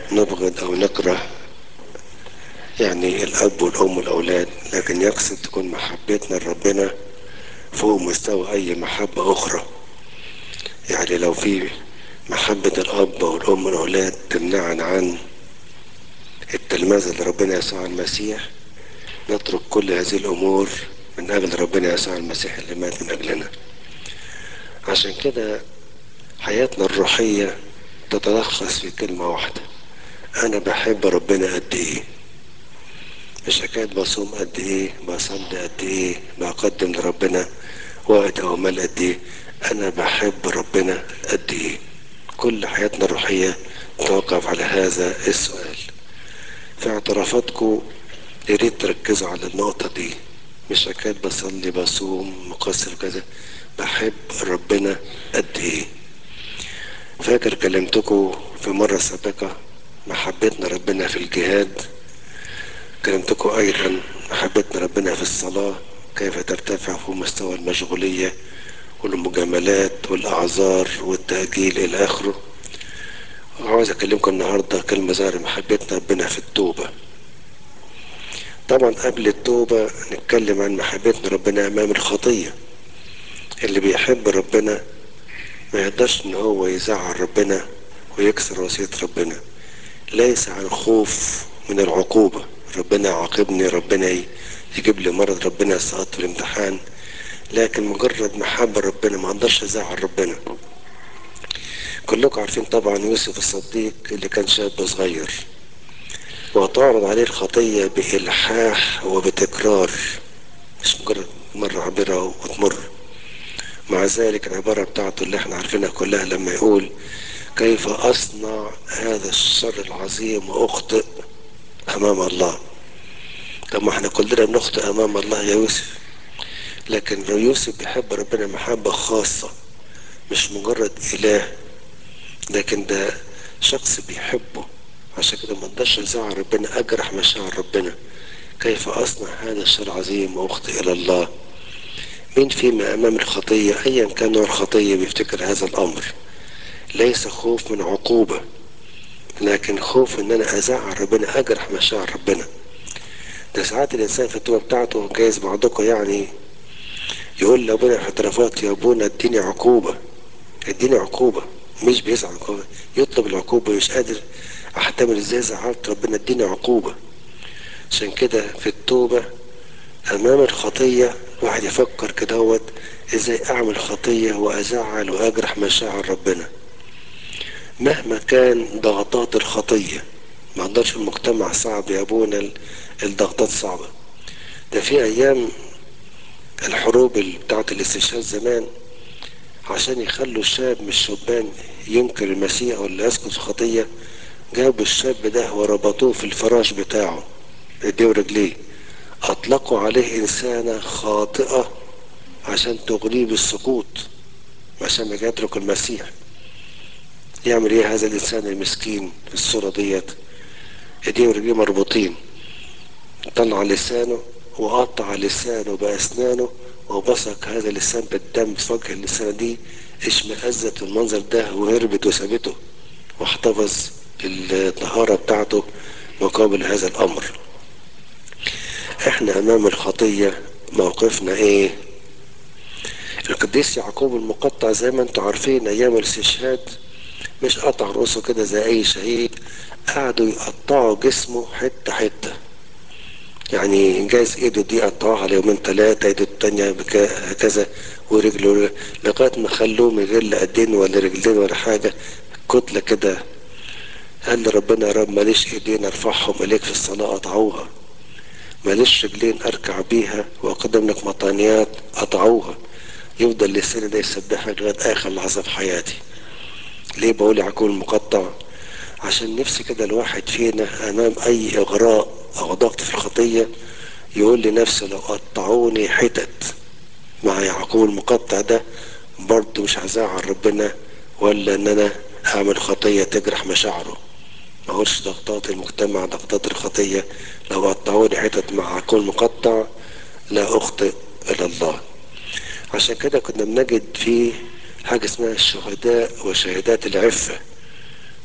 نبغض او نكره يعني الاب والام والاولاد لكن يقصد تكون محبتنا لربنا فوق مستوى اي محبة اخرى يعني لو في محبة الاب والام والاولاد تمنعنا عن التلمذة لربنا يسوع المسيح نترك كل هذه الامور من اجل ربنا يسوع المسيح اللي مات من اجلنا عشان كده حياتنا الروحية تتلخص في كلمة واحدة انا بحب ربنا قد ايه مش حكاية بصوم قد ايه بصلي قد ايه بقدم لربنا وقت او مال قد ايه انا بحب ربنا قد ايه كل حياتنا الروحية توقف على هذا السؤال في اعترافاتكم يا ريت تركزوا على النقطة دي مش حكاية بصلي بصوم مقصر كذا بحب ربنا قد ايه فاكر كلمتكم في مرة سابقة محبتنا ربنا في الجهاد كلمتكم ايضا محبتنا ربنا في الصلاة كيف ترتفع فوق مستوى المشغولية والمجاملات والاعذار والتأجيل الى اخره وعاوز اكلمكم النهاردة كلمة زار محبتنا ربنا في التوبة طبعا قبل التوبة نتكلم عن محبتنا ربنا امام الخطية اللي بيحب ربنا ما يقدرش ان هو يزعل ربنا ويكسر وصية ربنا ليس عن خوف من العقوبة ربنا يعاقبني ربنا يجيب لي مرض ربنا يسقط في الامتحان لكن مجرد محبة ربنا ما اقدرش ازعل ربنا كلكم عارفين طبعا يوسف الصديق اللي كان شاب صغير وتعرض عليه الخطية بإلحاح وبتكرار مش مجرد مرة عابرة وتمر مع ذلك العبارة بتاعته اللي احنا عارفينها كلها لما يقول كيف أصنع هذا الشر العظيم وأخطئ أمام الله طب ما احنا كلنا بنخطئ أمام الله يا يوسف لكن يوسف بيحب ربنا محبة خاصة مش مجرد إله لكن ده شخص بيحبه عشان كده ما نقدرش نزعل ربنا أجرح مشاعر ربنا كيف أصنع هذا الشر العظيم وأخطئ إلى الله مين فيما أمام الخطية أيا كان نوع الخطية بيفتكر هذا الأمر ليس خوف من عقوبة لكن خوف ان انا ازعل ربنا اجرح مشاعر ربنا ده ساعات الانسان في التوبه بتاعته جايز بعضكم يعني يقول لابونا في اعترافات يا ابونا اديني عقوبه اديني عقوبه مش بيزعل عقوبه يطلب العقوبه مش قادر احتمل ازاي زعلت ربنا اديني عقوبه عشان كده في التوبه امام الخطيه الواحد يفكر كدهوت ازاي اعمل خطيه وازعل واجرح مشاعر ربنا مهما كان ضغطات الخطية ما اقدرش المجتمع صعب يا ابونا الضغطات صعبة ده في ايام الحروب بتاعت الاستشهاد زمان عشان يخلوا الشاب مش شبان ينكر المسيح ولا يسقط في خطية جابوا الشاب ده وربطوه في الفراش بتاعه ايديه ورجليه اطلقوا عليه انسانة خاطئة عشان تغريه بالسقوط عشان ما يترك المسيح يعمل ايه هذا الانسان المسكين في الصورة ديت ايديه ورجليه مربوطين طلع لسانه وقطع لسانه باسنانه وبصق هذا اللسان بالدم في وجه اللسانة دي اشمئزت المنظر ده وهربت وسابته واحتفظ الطهارة بتاعته مقابل هذا الامر احنا امام الخطية موقفنا ايه القديس يعقوب المقطع زي ما انتم عارفين ايام الاستشهاد مش قطع رؤوسه كده زي اي شهيد قعدوا يقطعوا جسمه حته حته يعني جايز ايده دي قطعوها على يومين ثلاثة ايده التانية هكذا ورجله لغاية ما خلوه من غير لا ايدين ولا رجلين ولا حاجة كتلة كده قال لي ربنا يا رب ماليش ايدين ارفعهم اليك في الصلاة قطعوها ماليش رجلين اركع بيها واقدم لك مطانيات قطعوها يفضل لساني ده يسبحك لغاية اخر لحظة في حياتي ليه بقول يعقوب المقطع عشان نفسي كده الواحد فينا امام اي اغراء او ضغط في الخطية يقول لنفسه لو قطعوني حتت مع يعقوب المقطع ده برضه مش هزعل ربنا ولا ان انا اعمل خطية تجرح مشاعره ما اقولش ضغطات المجتمع ضغطات الخطية لو قطعوني حتت مع يعقوب المقطع لا اخطئ الى الله عشان كده كنا بنجد في حاجة اسمها الشهداء وشهادات العفة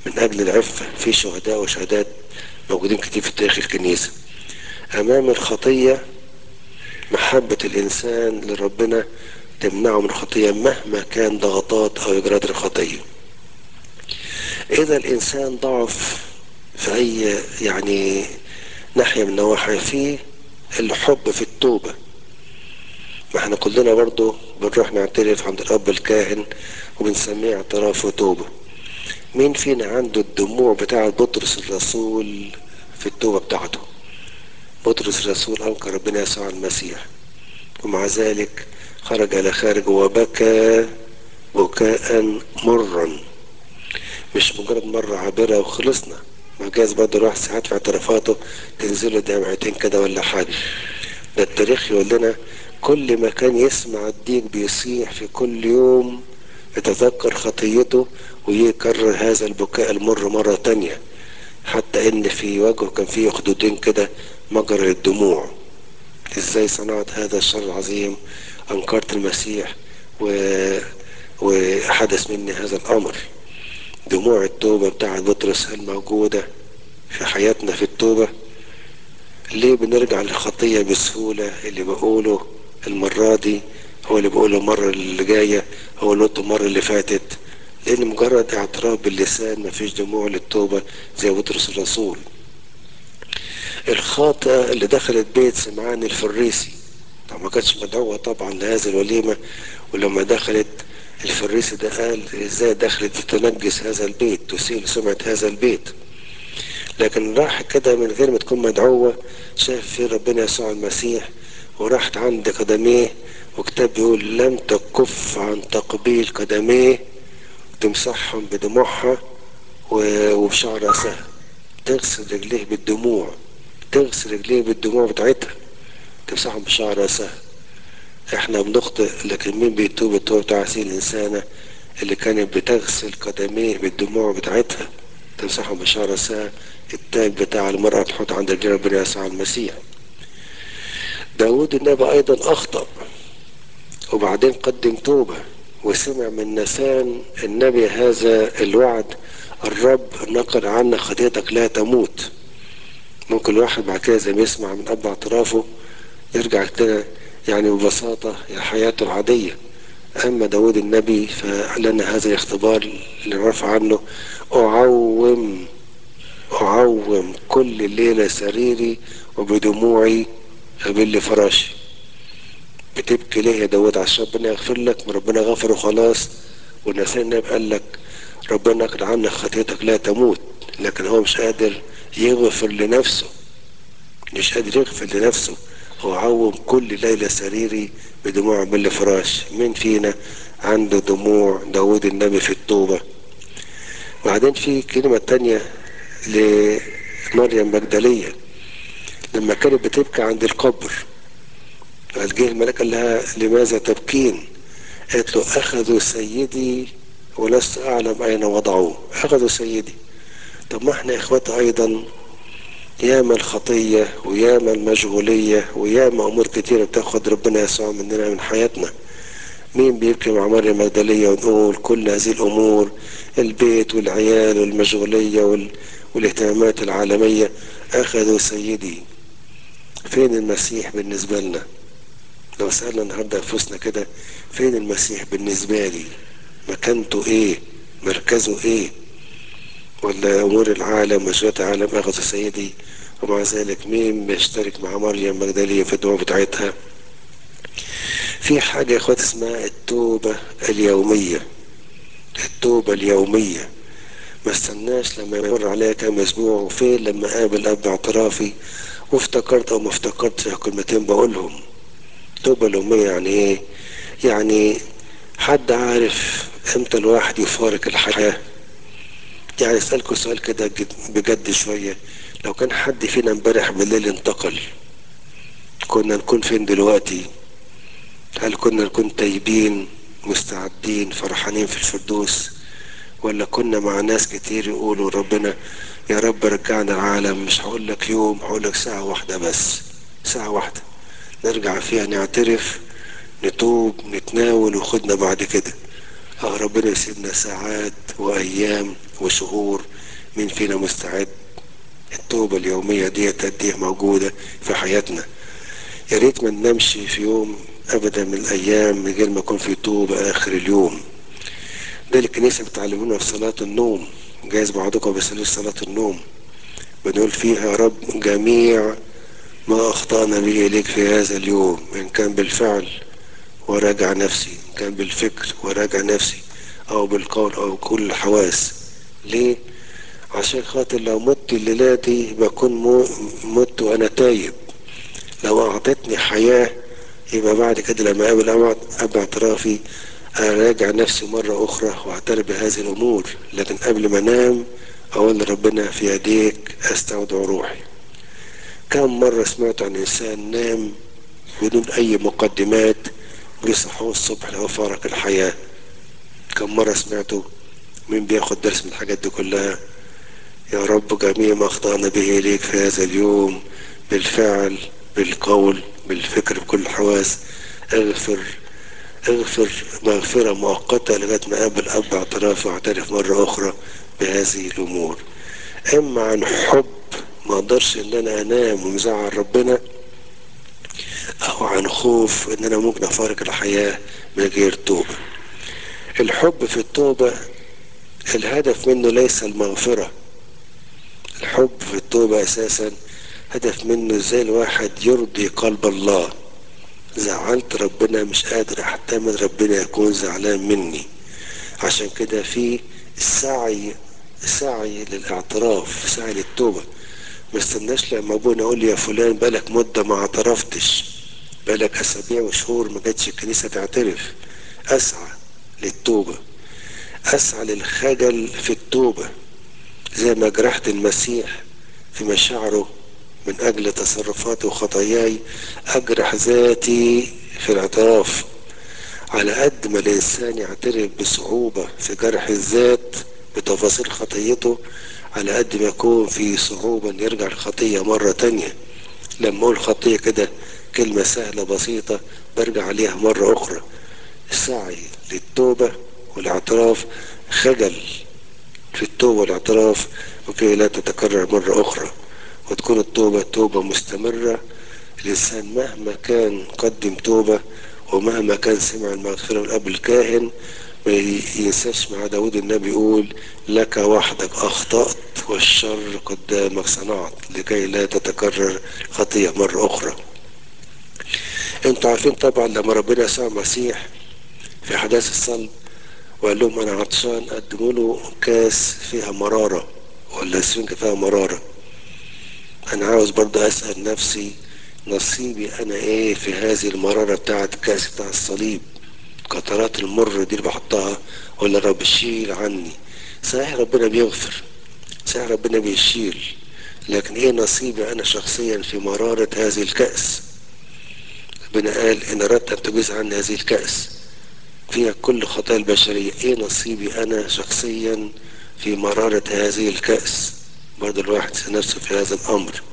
من أجل العفة في شهداء وشهادات موجودين كتير في تاريخ الكنيسة أمام الخطية محبة الإنسان لربنا تمنعه من الخطية مهما كان ضغطات أو إجراءات الخطية إذا الإنسان ضعف في أي يعني ناحية من نواحي فيه الحب في التوبة ما احنا كلنا برضو بنروح نعترف عند الأب الكاهن وبنسميه اعتراف وتوبة مين فينا عنده الدموع بتاعة بطرس الرسول في التوبة بتاعته بطرس الرسول أنكر ربنا يسوع المسيح ومع ذلك خرج إلى خارج وبكى بكاء مرا مش مجرد مرة عابرة وخلصنا ما جاز برضه الواحد ساعات في اعترافاته تنزله دمعتين كده ولا حاجة ده التاريخ يقول لنا كل ما كان يسمع الديك بيصيح في كل يوم يتذكر خطيته ويكرر هذا البكاء المر مرة تانية حتى ان في وجهه كان فيه خدودين كده مجرى الدموع ازاي صنعت هذا الشر العظيم انكرت المسيح و... وحدث مني هذا الامر دموع التوبة بتاعت بطرس الموجودة في حياتنا في التوبة ليه بنرجع للخطية بسهولة اللي بقوله المرة دي هو اللي بقوله المرة اللي جاية هو اللي قلته المرة اللي فاتت لأن مجرد اعتراف باللسان مفيش دموع للتوبة زي بطرس الرسول الخاطئة اللي دخلت بيت سمعان الفريسي طبعا ما كانتش مدعوة طبعا لهذه الوليمة ولما دخلت الفريسي ده قال ازاي دخلت تنجس هذا البيت تسيء سمعة هذا البيت لكن راح كده من غير ما تكون مدعوة شاف في ربنا يسوع المسيح وراحت عند قدميه وكتاب بيقول لم تكف عن تقبيل قدميه تمسحهم بدموعها وبشعر راسها تغسل رجليه بالدموع تغسل رجليه بالدموع بتاعتها تمسحهم بشعر راسها احنا بنخطئ لكن مين بيتوب التوبة بتاع هذه الإنسانة اللي كانت بتغسل قدميه بالدموع بتاعتها تمسحهم بشعر راسها التاج بتاع المرأة تحط عند رجل ربنا يسوع المسيح داود النبي أيضا أخطأ وبعدين قدم توبة وسمع من نسان النبي هذا الوعد الرب نقل عنا خطيتك لا تموت ممكن الواحد بعد كده زي ما يسمع من أب اعترافه يرجع كده يعني ببساطة حياته العادية أما داود النبي فلنا هذا الاختبار اللي رفع عنه أعوم أعوم كل ليلة سريري وبدموعي أبل فراشي بتبكي ليه يا داود عشان ربنا يغفر لك ما ربنا غفر وخلاص والنسان النبي قال لك ربنا يقل عنك خطيتك لا تموت لكن هو مش قادر يغفر لنفسه مش قادر يغفر لنفسه هو عوم كل ليلة سريري بدموع بل فراش مين فينا عنده دموع داود النبي في التوبة بعدين في كلمة تانية لمريم مجدلية لما كانت بتبكي عند القبر قال جه الملك قال لها لماذا تبكين قالت له أخذوا سيدي ولست أعلم أين وضعوه أخذوا سيدي طب ما احنا إخوات أيضا ياما الخطية وياما المشغولية وياما أمور كتيرة بتاخد ربنا يسوع مننا من حياتنا مين بيبكي مع مريم مجدلية ونقول كل هذه الأمور البيت والعيال والمشغولية وال... والاهتمامات العالمية أخذوا سيدي فين المسيح بالنسبة لنا لو سألنا النهاردة أنفسنا كده فين المسيح بالنسبة لي مكانته إيه مركزه إيه ولا أمور العالم وشوية العالم أخذ سيدي ومع ذلك مين بيشترك مع مريم مجدلية في الدعوة بتاعتها في حاجة يا اخوات اسمها التوبة اليومية التوبة اليومية ما استناش لما يمر عليا كام اسبوع وفين لما قابل اب اعترافي وافتكرت او ما افتكرتش كلمتين بقولهم التوبة اليومية يعني ايه يعني حد عارف امتى الواحد يفارق الحياة يعني اسألكوا سؤال كده بجد شوية لو كان حد فينا امبارح بالليل انتقل كنا نكون فين دلوقتي هل كنا نكون تايبين مستعدين فرحانين في الفردوس ولا كنا مع ناس كتير يقولوا ربنا يا رب رجعنا العالم مش هقول لك يوم هقول لك ساعة واحدة بس ساعة واحدة نرجع فيها نعترف نتوب نتناول وخدنا بعد كده اه ربنا يسيبنا ساعات وايام وشهور مين فينا مستعد التوبة اليومية دي تديه موجودة في حياتنا يا ريت ما ننامش في يوم ابدا من الايام من غير ما يكون في توبة اخر اليوم ده اللي الكنيسة بتعلمونا في صلاة النوم جايز بعضكم ما بيصليش صلاة النوم بنقول فيها يا رب جميع ما اخطأنا به اليك في هذا اليوم ان كان بالفعل وراجع نفسي ان كان بالفكر وراجع نفسي او بالقول او كل الحواس ليه عشان خاطر لو مت الليلة دي بكون مت وانا تايب لو اعطتني حياة يبقى بعد كده لما اقابل اب اعترافي اراجع نفسي مرة اخرى واعترف بهذه الامور لكن قبل ما انام اقول لربنا في يديك استودع روحي كم مرة سمعت عن انسان نام بدون اي مقدمات بيصحوا الصبح لو فارق الحياة كم مرة سمعته مين بياخد درس من الحاجات دي كلها يا رب جميع ما اخطأنا به اليك في هذا اليوم بالفعل بالقول بالفكر بكل الحواس اغفر اغفر مغفرة مؤقتة لغاية ما اقابل اب اعترافي واعترف مرة اخرى بهذه الامور اما عن حب ما اقدرش ان انا انام ومزعل ربنا او عن خوف ان انا ممكن افارق الحياة من غير توبة الحب في التوبة الهدف منه ليس المغفرة الحب في التوبة اساسا هدف منه ازاي الواحد يرضي قلب الله زعلت ربنا مش قادر احتمل ربنا يكون زعلان مني عشان كده في سعي سعي للاعتراف سعي للتوبة ما استناش لما ابونا يقول لي يا فلان بالك مدة ما اعترفتش بالك اسابيع وشهور ما جاتش الكنيسة تعترف اسعى للتوبة اسعى للخجل في التوبة زي ما جرحت المسيح في مشاعره من اجل تصرفاتي وخطاياي اجرح ذاتي في الاعتراف على قد ما الانسان يعترف بصعوبة في جرح الذات بتفاصيل خطيته على قد ما يكون في صعوبة ان يرجع الخطية مرة تانية لما اقول خطية كده كلمة سهلة بسيطة برجع عليها مرة اخرى السعي للتوبة والاعتراف خجل في التوبة والاعتراف وكي لا تتكرر مرة اخرى وتكون التوبة توبة مستمرة الإنسان مهما كان قدم توبة ومهما كان سمع المغفرة من قبل الكاهن ما ينساش مع داود النبي يقول لك وحدك أخطأت والشر قدامك صنعت لكي لا تتكرر خطية مرة أخرى انتوا عارفين طبعا لما ربنا يسوع المسيح في حداث الصلب وقال لهم انا عطشان قدموا له كاس فيها مرارة ولا سفنجة فيها مرارة انا عاوز برضه اسأل نفسي نصيبي انا ايه في هذه المرارة بتاعت الكاس بتاع الصليب قطرات المر دي اللي بحطها ولا رب شيل عني صحيح ربنا بيغفر صحيح ربنا بيشيل لكن ايه نصيبي انا شخصيا في مرارة هذه الكأس ربنا قال ان اردت ان تجوز عني هذه الكأس فيها كل خطايا البشرية ايه نصيبي انا شخصيا في مرارة هذه الكأس برضه الواحد نفسه في هذا الامر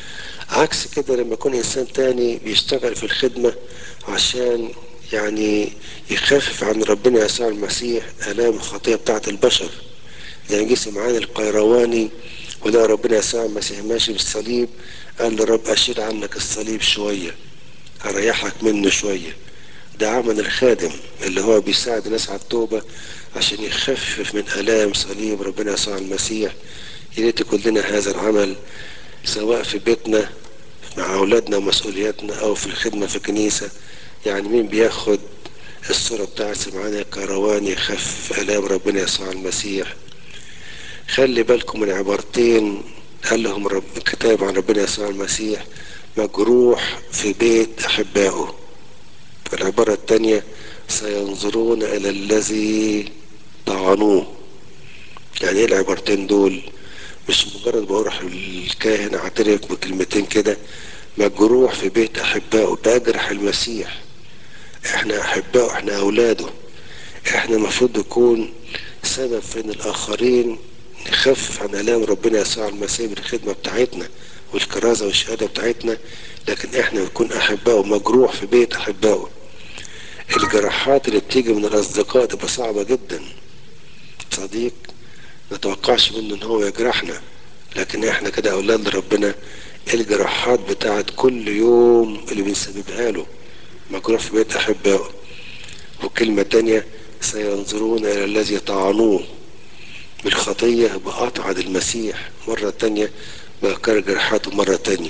عكس كده لما يكون انسان تاني بيشتغل في الخدمة عشان يعني يخفف عن ربنا يسوع المسيح الام الخطية بتاعت البشر يعني جه سمعان القيرواني ولا ربنا يسوع المسيح ماشي بالصليب قال له رب اشيل عنك الصليب شوية اريحك منه شوية ده عمل الخادم اللي هو بيساعد الناس على التوبة عشان يخفف من الام صليب ربنا يسوع المسيح يا ريت كلنا هذا العمل سواء في بيتنا مع اولادنا ومسؤولياتنا او في الخدمة في الكنيسة يعني مين بياخد الصورة بتاعت سمعان الكرواني يخفف الام ربنا يسوع المسيح خلي بالكم من عبارتين قال لهم رب الكتاب عن ربنا يسوع المسيح مجروح في بيت احبائه العبارة الثانية سينظرون الى الذي طعنوه يعني ايه العبارتين دول مش مجرد بروح الكاهن اعترف بكلمتين كده مجروح في بيت احبائه بجرح المسيح احنا احبائه احنا اولاده احنا المفروض نكون سبب في ان الاخرين نخفف عن الام ربنا يسوع المسيح بالخدمه بتاعتنا والكرازه والشهاده بتاعتنا لكن احنا نكون احبائه مجروح في بيت احبائه الجراحات اللي بتيجي من الاصدقاء تبقى صعبه جدا صديق نتوقعش منه ان هو يجرحنا لكن احنا كده اولاد ربنا الجراحات بتاعت كل يوم اللي بنسببها له مجروح في بيت احبائه وكلمة تانية سينظرون الى الذي طعنوه بالخطية بأطعد المسيح مرة تانية بأكار جراحاته مرة تانية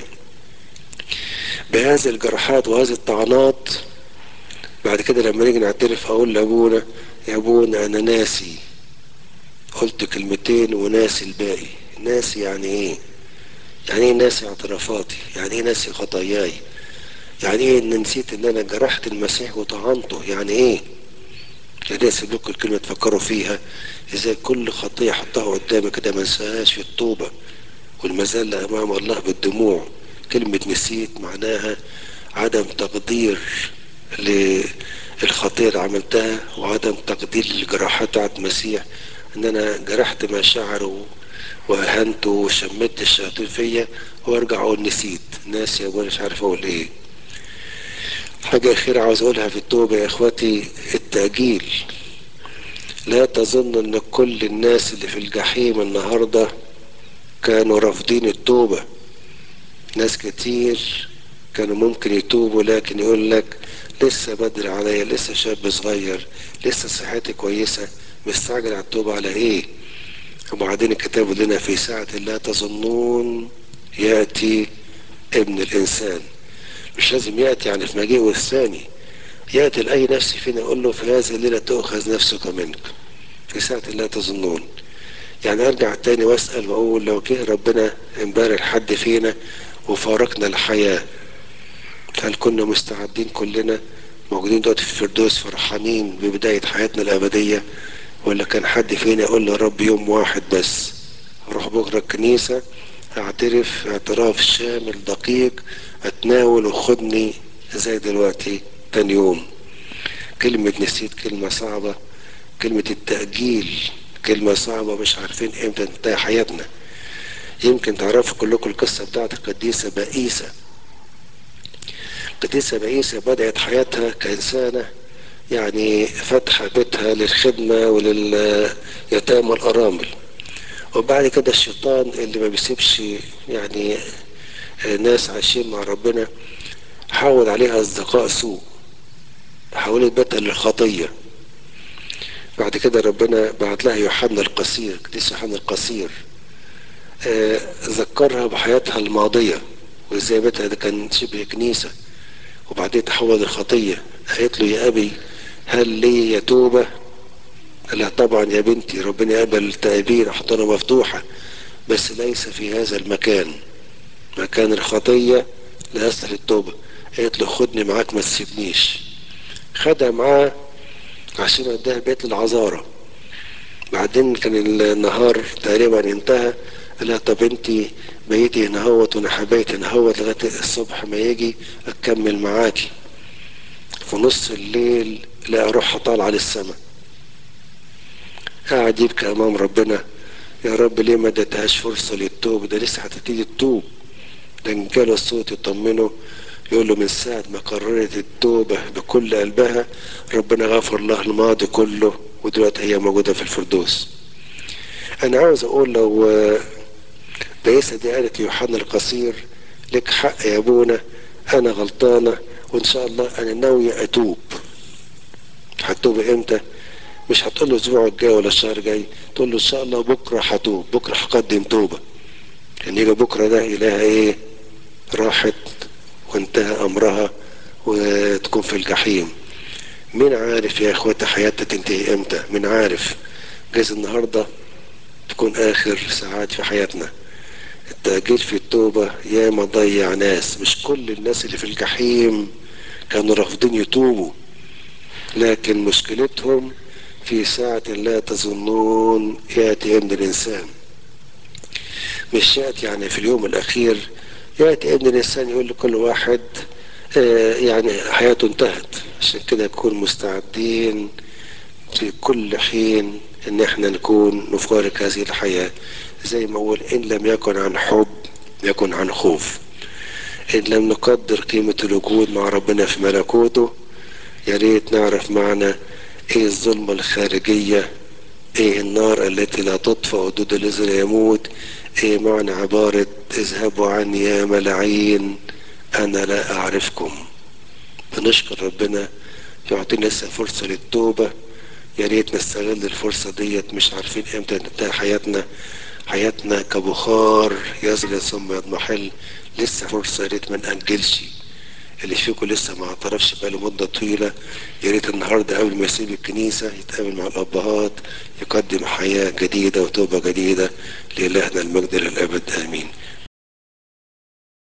بهذه الجراحات وهذه الطعنات بعد كده لما نيجي نعترف اقول لابونا يا ابونا انا ناسي قلت كلمتين وناسي الباقي ناسي يعني ايه يعني ايه ناسي اعترافاتي يعني ايه ناسي خطاياي يعني ايه ان نسيت ان انا جرحت المسيح وطعنته يعني ايه يعني اسيب لكم الكلمه تفكروا فيها ازاي كل خطيه احطها قدامي كده ما انساهاش في التوبه والمذله امام الله بالدموع كلمه نسيت معناها عدم تقدير للخطية اللي عملتها وعدم تقدير للجراحات بتاعت المسيح ان انا جرحت مشاعره واهنته وشمت الشياطين فيا وارجع اقول نسيت ناس يا ابويا مش عارف اقول ايه حاجة أخيرة عاوز أقولها في التوبة يا إخواتي التأجيل لا تظن أن كل الناس اللي في الجحيم النهاردة كانوا رافضين التوبة ناس كتير كانوا ممكن يتوبوا لكن يقول لك لسه بدري عليا لسه شاب صغير لسه صحتي كويسة مستعجل على التوبة على ايه وبعدين الكتاب لنا في ساعة لا تظنون يأتي ابن الإنسان مش لازم يأتي يعني في مجيئه الثاني يأتي لأي نفس فينا يقول له في هذه الليلة تؤخذ نفسك منك في ساعة لا تظنون يعني ارجع تاني واسأل واقول لو جه ربنا امبارح حد فينا وفارقنا الحياة هل كنا مستعدين كلنا موجودين دلوقتي في الفردوس فرحانين ببداية حياتنا الأبدية ولا كان حد فينا يقول له رب يوم واحد بس اروح بكرة الكنيسة اعترف اعتراف شامل دقيق اتناول وخدني زي دلوقتي تاني يوم كلمة نسيت كلمة صعبة كلمة التأجيل كلمة صعبة مش عارفين امتى تنتهي حياتنا يمكن تعرفوا كلكم القصة بتاعت القديسة بائسة القديسة بائسة بدأت حياتها كإنسانة يعني فتح بيتها للخدمة ولليتامى والأرامل وبعد كده الشيطان اللي ما بيسيبش يعني ناس عايشين مع ربنا حاول عليها أصدقاء سوء حولت بيتها للخطية بعد كده ربنا بعت لها يوحنا القصير قديس يوحنا القصير آه ذكرها بحياتها الماضية وازاي بيتها ده كان شبه كنيسة وبعدين تحول الخطية قالت له يا أبي هل لي يا توبة لا طبعا يا بنتي ربنا يقبل التائبين أحضانه مفتوحة بس ليس في هذا المكان مكان الخطية لا يصلح التوبة قالت له خدني معاك ما تسيبنيش خدها معاه عشان وداها بيت العذارة بعدين كان النهار تقريبا انتهى قال لها طب انت بيتي هنا هوت وانا حبيت هنا هوت لغايه الصبح ما يجي اكمل معاكي في نص الليل لا روحها طالعه للسماء قاعد يبكي امام ربنا يا رب ليه ما اديتهاش فرصه للتوب ده لسه هتبتدي تتوب ده ان جاله الصوت يطمنه يقول له من ساعة ما قررت التوبة بكل قلبها ربنا غفر لها الماضي كله ودلوقتي هي موجودة في الفردوس أنا عاوز أقول لو بيسة دي قالت ليوحنا القصير لك حق يا أبونا أنا غلطانة وإن شاء الله أنا ناوية أتوب هتوب إمتى؟ مش هتقول له الأسبوع الجاي ولا الشهر الجاي تقول له إن شاء الله بكرة هتوب بكرة هقدم توبة يعني يجي بكرة ده إلها إيه؟ راحت وانتهى امرها وتكون في الجحيم مين عارف يا اخواتي حياتها تنتهي امتى مين عارف جايز النهاردة تكون اخر ساعات في حياتنا التأجيل في التوبة يا ما ضيع ناس مش كل الناس اللي في الجحيم كانوا رافضين يتوبوا لكن مشكلتهم في ساعة لا تظنون يأتي ابن الإنسان مش يأتي يعني في اليوم الأخير يأتي ابن الإنسان يقول لكل واحد آه يعني حياته انتهت عشان كده نكون مستعدين في كل حين ان احنا نكون نفارق هذه الحياة زي ما اقول ان لم يكن عن حب يكن عن خوف ان لم نقدر قيمة الوجود مع ربنا في ملكوته يا ريت نعرف معنى ايه الظلمة الخارجية ايه النار التي لا تطفأ ودود الذي لا يموت ايه معنى عبارة اذهبوا عني يا ملاعين انا لا اعرفكم بنشكر ربنا يعطينا لسه فرصة للتوبة يا ريت نستغل الفرصة ديت مش عارفين امتى تنتهي حياتنا حياتنا كبخار يزل ثم يضمحل لسه فرصة يا ريت ما نأجلش اللي فيكم لسه ما اعترفش بقاله مدة طويلة يا ريت النهاردة قبل ما يسيب الكنيسة يتقابل مع الأبهات يقدم حياة جديدة وتوبة جديدة لإلهنا المجد للأبد آمين